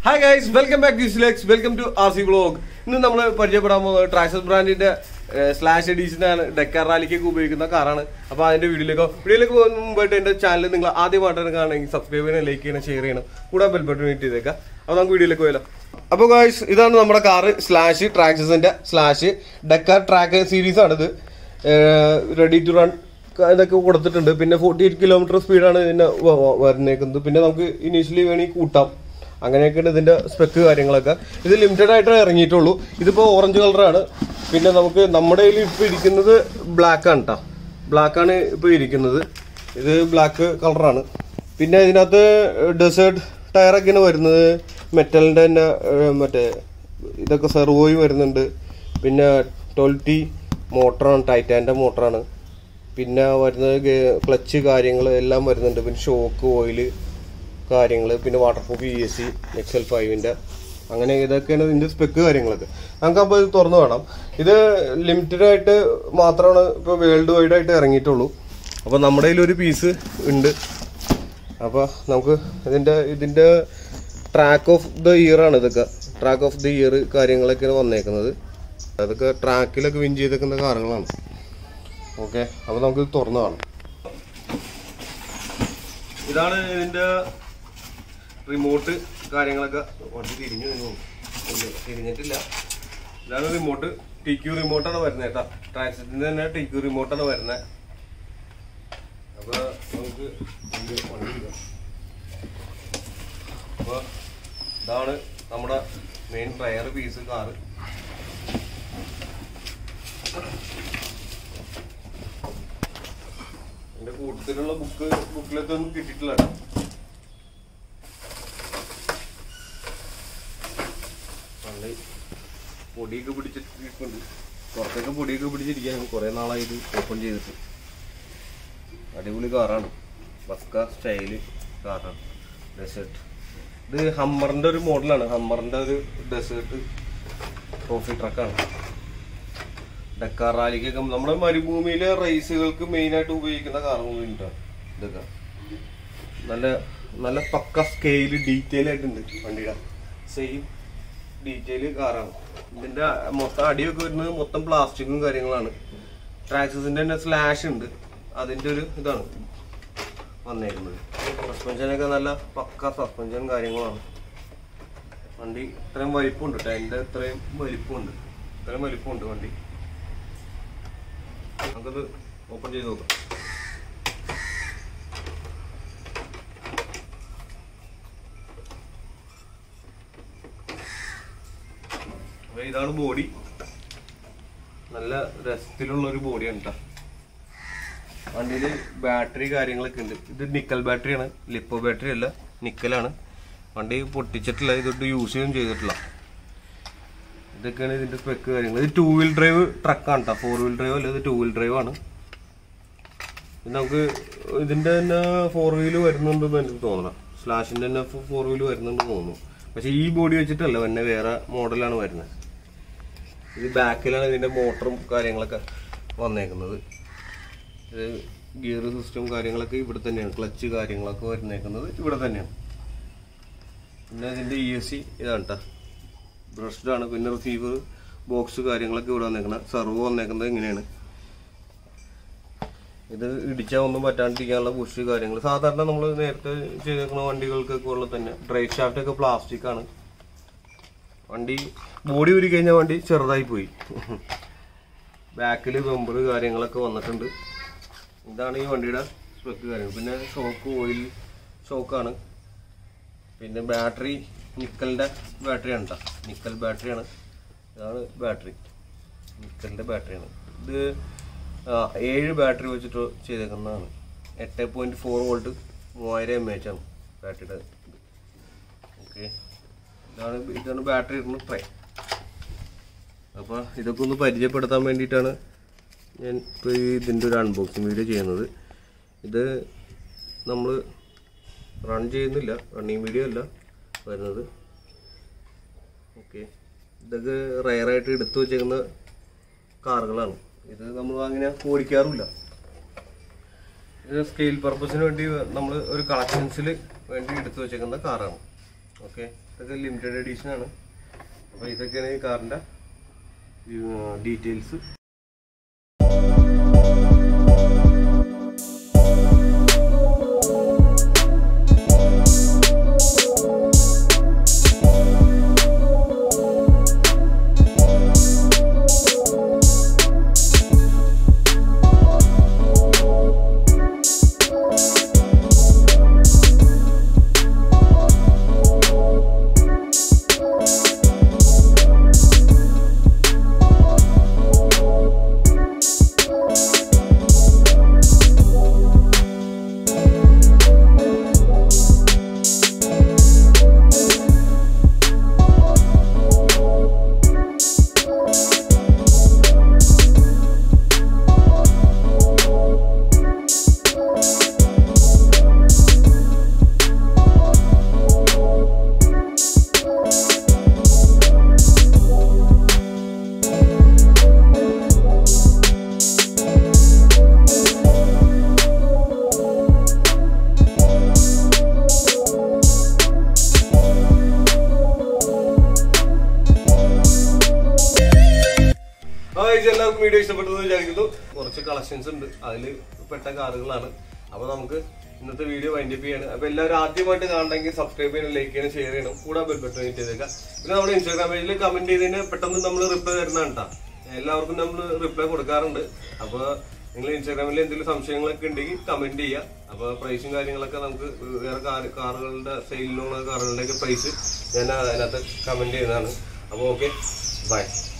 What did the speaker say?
Hi guys welcome back to സിലെക്സ് welcome to R C blog ഇന്ന് നമ്മൾ പരിചയപ്പെടാൻ പോകുന്നത് ട്രാക്സസ് ബ്രാൻഡിന്റെ സ്ലാഷ് എഡീഷനാണ് ഡെക്കാർ റാലിക്കൊക്കെ ഉപയോഗിക്കുന്ന കാറാണ് അപ്പോൾ അതിന്റെ വീഡിയോയിലേക്കോ വീഡിയോയിലേക്ക് പോകുന്ന മുമ്പായിട്ട് എന്റെ ചാനൽ നിങ്ങൾ ആദ്യമായിട്ടാണ് കാണണമെങ്കിൽ സബ്സ്ക്രൈബ് ചെയ്യണം ലൈക്ക് ചെയ്യണം ഷെയർ ചെയ്യണം കൂടാൻ ബെൽ ബട്ടൺ ഹിറ്റ് ചെയ്തേക്കാം അപ്പോൾ നമുക്ക് വീഡിയോയിലേക്ക് പോയാലോ അപ്പോൾ ഗൈസ് ഇതാണ് നമ്മുടെ കാറ് സ്ലാഷ് ട്രാക്സസിന്റെ സ്ലാഷ് ഡെക്കാർ ട്രാക്ക് സീരീസ് ആണിത് റെഡി ടു റൺ ഇതൊക്കെ കൊടുത്തിട്ടുണ്ട് പിന്നെ ഫോർട്ടി എയ്റ്റ് കിലോമീറ്റർ സ്പീഡാണ് ഇതിന്റെ വ- വ- വരുന്നേക്കുന്നത് പിന്നെ നമുക്ക് ഇനീഷ്യലി വേണമെങ്കിൽ കൂട്ടാം അങ്ങനെയൊക്കെയാണ് ഇതിന്റെ സ്പെക്ക് കാര്യങ്ങളൊക്കെ ഇത് ലിമിറ്റഡ് ആയിട്ട് ഇറങ്ങിയിട്ടുള്ളൂ ഇതിപ്പോ ഓറഞ്ച് കളറാണ് പിന്നെ നമുക്ക് നമ്മുടെ കയ്യിൽ ഇപ്പൊ ഇരിക്കുന്നത് ബ്ലാക്ക് ആണ് കേട്ടോ ബ്ലാക്ക് ആണ് ഇപ്പൊ ഇരിക്കുന്നത് ഇത് ബ്ലാക്ക് കളറാണ് പിന്നെ ഇതിനകത്ത് ഡെസേർട്ട് ടയറൊക്കെയാണ് വരുന്നത് മെറ്റലിന്റെ തന്നെ ഏഹ്, മറ്റേ ഇതൊക്കെ സെർവോയും വരുന്നുണ്ട് പിന്നെ ട്വൽറ്റി മോട്ടറാണ് ടൈറ്റാൻ്റെ മോട്ടറാണ് പിന്നെ വരുന്നത് ക്ലച്ച് കാര്യങ്ങൾ എല്ലാം വരുന്നുണ്ട് പിന്നെ ഷോക്ക് ഓയിൽ കാര്യങ്ങൾ പിന്നെ water proof E S C XL ഫൈവിൻ്റെ അങ്ങനെ ഇതൊക്കെയാണ് ഇതിൻ്റെ സ്പെക്ക് കാര്യങ്ങളൊക്കെ നമുക്കപ്പോൾ ഇത് തുറന്നു വേണം ഇത് ലിമിറ്റഡ് ആയിട്ട് മാത്രമാണ് ഇപ്പോൾ വേൾഡ് വൈഡ് ആയിട്ട് ഇറങ്ങിയിട്ടുള്ളൂ അപ്പോൾ നമ്മുടെ കയ്യിൽ ഒരു പീസ് ഉണ്ട് അപ്പോൾ നമുക്ക് ഇതിൻ്റെ ഇതിൻ്റെ ട്രാക്ക് ഓഫ് ദ ഇയർ ആണ് ഇതൊക്കെ ട്രാക്ക് ഓഫ് ദി ഇയർ കാര്യങ്ങളൊക്കെയാണ് വന്നേക്കുന്നത് അതൊക്കെ ട്രാക്കിലൊക്കെ വിൻ ചെയ്തേക്കുന്ന കാറുകളാണ് ഓക്കെ അപ്പോൾ നമുക്ക് ഇത് തുറന്നു കാണാം ഇതാണ് ഇതിൻ്റെ റിമോട്ട് കാര്യങ്ങളൊക്കെ വണ്ടി തിരിഞ്ഞു നിന്നു ഇല്ല, തിരിഞ്ഞിട്ടില്ല ഇതാണ് റിമോട്ട് ടി ക്യൂ റിമോട്ടാണ് വരുന്നത് കേട്ടോ ട്രാൻസിറ്റിന്റെ തന്നെ ടി ക്യൂ റിമോട്ടാണ് വരുന്നത് അപ്പൊ നമുക്ക് ഇതിന്റെ വണ്ടി എടുക്കാം. അപ്പൊ ഇതാണ് നമ്മുടെ മെയിൻ ടയർ പീസ് കാറ് എന്റെ കൂട്ടത്തിലുള്ള ബുക്ക് ബുക്കിലൊക്കെ ഒന്നും കിട്ടിയിട്ടില്ല കേട്ടോ പണ്ട് പൊടിയൊക്കെ പിടിച്ചിട്ടുണ്ട് പുറത്തൊക്കെ പൊടിയൊക്കെ പിടിച്ചിരിക്കാൻ കുറെ നാളായി ഇത് ഓപ്പൺ ചെയ്തിട്ട് അടിപൊളി കാറാണ് ബസ്ക സ്റ്റൈല് കാറാണ് ഡെസേർട്ട് ഇത് ഹമ്മറിന്റെ ഒരു മോഡലാണ് ഹമ്മറിന്റെ ഒരു ഡെസേർട്ട് ട്രോഫി ട്രക്കാണ് ഡക്കാർ റാലിക്കൊക്കെ നമ്മുടെ മരുഭൂമിയിലെ റേസുകൾക്ക് മെയിൻ ആയിട്ട് ഉപയോഗിക്കുന്ന കാറുകളുണ്ട് ഇതൊക്കെ നല്ല നല്ല പക്ക സ്കെയില് ഡീറ്റെയിൽ ആയിട്ടുണ്ട് വണ്ടിയുടെ സെയിം ഡീറ്റെയിൽ കാറാണ് ഇതിന്റെ മൊത്തം അടിയൊക്കെ വരുന്നത് മൊത്തം പ്ലാസ്റ്റിക്കും കാര്യങ്ങളാണ് ട്രാക്സസിന്റെ തന്നെ സ്ലാഷ് ഉണ്ട് അതിന്റെ ഒരു ഇതാണ് വന്നേക്കുന്നത് സസ്പെൻഷനൊക്കെ നല്ല പക്ക സസ്പെൻഷൻ കാര്യങ്ങളാണ് വണ്ടി ഇത്രയും വലിപ്പമുണ്ട് ടൈലിന്റെ ഇത്രയും വലിപ്പമുണ്ട് ഇത്രയും വലിപ്പമുണ്ട് വണ്ടി നമുക്കത് ഓപ്പൺ ചെയ്ത് നോക്കാം അപ്പൊ ഇതാണ് ബോഡി നല്ല രസത്തിലുള്ള ഒരു ബോഡിയാണ് കേട്ടോ വണ്ടിയിൽ ബാറ്ററി കാര്യങ്ങളൊക്കെ ഉണ്ട് ഇത് നിക്കൽ ബാറ്ററിയാണ് ലിപ്പോ ബാറ്ററി അല്ല നിക്കലാണ് വണ്ടി പൊട്ടിച്ചിട്ടില്ല ഇതൊട്ട് യൂസ് ചെയ്യുകയും ചെയ്തിട്ടില്ല ഇതൊക്കെയാണ് ഇതിന്റെ സ്പെക്ക് കാര്യങ്ങൾ ഇത് ടൂ വീൽ ഡ്രൈവ് ട്രക്കാണ് കേട്ടോ ഫോർ വീൽ ഡ്രൈവ് അല്ല ഇത് ടൂ വീൽ ഡ്രൈവ് ആണ് ഇത് നമുക്ക് ഇതിന്റെ തന്നെ ഫോർ വീല് വരുന്നുണ്ടെന്ന് എനിക്ക് തോന്നണം സ്ലാഷിന്റെ തന്നെ ഫോർ വീല് വരുന്നുണ്ടെന്ന് തോന്നുന്നു പക്ഷെ ഈ ബോഡി വെച്ചിട്ടല്ല തന്നെ വേറെ മോഡലാണ് വരുന്നത് ഇത് ബാക്കിലാണ് ഇതിന്റെ മോട്ടറും കാര്യങ്ങളൊക്കെ വന്നേക്കുന്നത് ഇത് ഗിയർ സിസ്റ്റം കാര്യങ്ങളൊക്കെ ഇവിടെ തന്നെയാണ് ക്ലച്ച് കാര്യങ്ങളൊക്കെ വരുന്നേക്കുന്നത് ഇവിടെ തന്നെയാണ് പിന്നെ ഇതിന്റെ ഇ എസ് സി ഇതാണ് കേട്ടോ ബ്രഷ്ഡ് ആണ് പിന്നെ റിസീവർ ബോക്സ് കാര്യങ്ങളൊക്കെ ഇവിടെ വന്നേക്കുന്നത് സെർവ് വന്നേക്കുന്നത് ഇങ്ങനെയാണ് ഇത് ഇടിച്ചാൽ ഒന്നും പറ്റാണ്ടിരിക്കാനുള്ള ബുഷ് കാര്യങ്ങൾ സാധാരണ നമ്മൾ നേരത്തെ ചെയ്തേക്കുന്ന വണ്ടികൾക്കൊക്കെ ഉള്ള തന്നെ ഡ്രൈവ് ഷാഫ്റ്റ് ഒക്കെ പ്ലാസ്റ്റിക് ആണ് വണ്ടി ബോഡി ഊരി കഴിഞ്ഞാൽ വണ്ടി ചെറുതായി പോയി ബാക്കിൽ ബമ്പർ കാര്യങ്ങളൊക്കെ വന്നിട്ടുണ്ട് ഇതാണ് ഈ വണ്ടിയുടെ സ്പെക്ക് കാര്യങ്ങൾ പിന്നെ ഷോക്ക് ഓയിൽ ഷോക്കാണ് പിന്നെ ബാറ്ററി നിക്കലിന്റെ ബാറ്ററിയാണ് കേട്ടോ നിക്കൽ ബാറ്ററിയാണ് ഇതാണ് ബാറ്ററി നിക്കലിന്റെ ബാറ്ററിയാണ് ഇത് ആ, ഏഴ് ബാറ്ററി വെച്ചിട്ട് ചെയ്തേക്കുന്നതാണ് എട്ട് പോയിന്റ് ഫോർ വോൾട്ട് മൂവായിരം എം എച്ച് ആണ് ബാറ്ററിയുടെ ഇത് ഓക്കെ ഇതാണ് ഇതാണ് ബാറ്ററി ഇടുന്ന ട്രൈ അപ്പോൾ ഇതൊക്കെ ഒന്ന് പരിചയപ്പെടുത്താൻ വേണ്ടിയിട്ടാണ് ഞാൻ ഇപ്പോൾ ഈ ഇതിൻ്റെ ഒരു അൺബോക്സിങ് വീഡിയോ ചെയ്യുന്നത് ഇത് നമ്മൾ റൺ ചെയ്യുന്നില്ല റണ്ണിങ് വീഡിയോ അല്ല വരുന്നത് ഓക്കെ ഇതൊക്കെ റയറായിട്ട് എടുത്തു വെച്ചേക്കുന്ന കാറുകളാണ് ഇത് നമ്മൾ അങ്ങനെ ഓടിക്കാറുമില്ല ഇത് സ്കെയിൽ പർപ്പസിന് വേണ്ടി നമ്മൾ ഒരു കളക്ഷൻസിൽ വേണ്ടി എടുത്തു വെച്ചേക്കുന്ന കാറാണ് ഓക്കെ ഇതൊക്കെ ലിമിറ്റഡ് എഡീഷൻ ആണ് അപ്പോൾ ഇതൊക്കെയാണ് ഈ കാറിൻ്റെ ഡീറ്റെയിൽസ് ഗൈസ് എല്ലാവർക്കും വീഡിയോ ഇഷ്ടപ്പെട്ടെന്ന് വിചാരിക്കുന്നു കുറച്ച് കളക്ഷൻസ് ഉണ്ട് അതിൽ പെട്ട കാറുകളാണ് അപ്പൊ നമുക്ക് ഇന്നത്തെ വീഡിയോ വൈൻഡപ്പ് ചെയ്യാണ് അപ്പൊ എല്ലാവരും ആദ്യമായിട്ട് കാണണമെങ്കിൽ സബ്സ്ക്രൈബ് ചെയ്യണം ലൈക്ക് ചെയ്യണം ഷെയർ ചെയ്യണം കൂടെ ബെൽ ബട്ടൺ ഹിറ്റ് ചെയ്തേക്കാം പിന്നെ നമ്മുടെ ഇൻസ്റ്റാഗ്രാം പേജിൽ കമന്റ് ചെയ്തതിന് പെട്ടെന്ന് നമ്മൾ റിപ്ലൈ തരുന്നതാണ് കേട്ടോ എല്ലാവർക്കും നമ്മൾ റിപ്ലൈ കൊടുക്കാറുണ്ട് അപ്പൊ നിങ്ങൾ ഇൻസ്റ്റാഗ്രാമിൽ എന്തെങ്കിലും സംശയങ്ങളൊക്കെ ഉണ്ടെങ്കിൽ കമന്റ് ചെയ്യുക അപ്പൊ പ്രൈസും കാര്യങ്ങളൊക്കെ നമുക്ക് വേറെ കാറ് കാറുകളുടെ സെയിലിനുള്ള കാറുകളുടെ ഒക്കെ പ്രൈസ് ഞാൻ അതിനകത്ത് കമന്റ് ചെയ്യുന്നതാണ് അപ്പോൾ ഓക്കെ ബൈ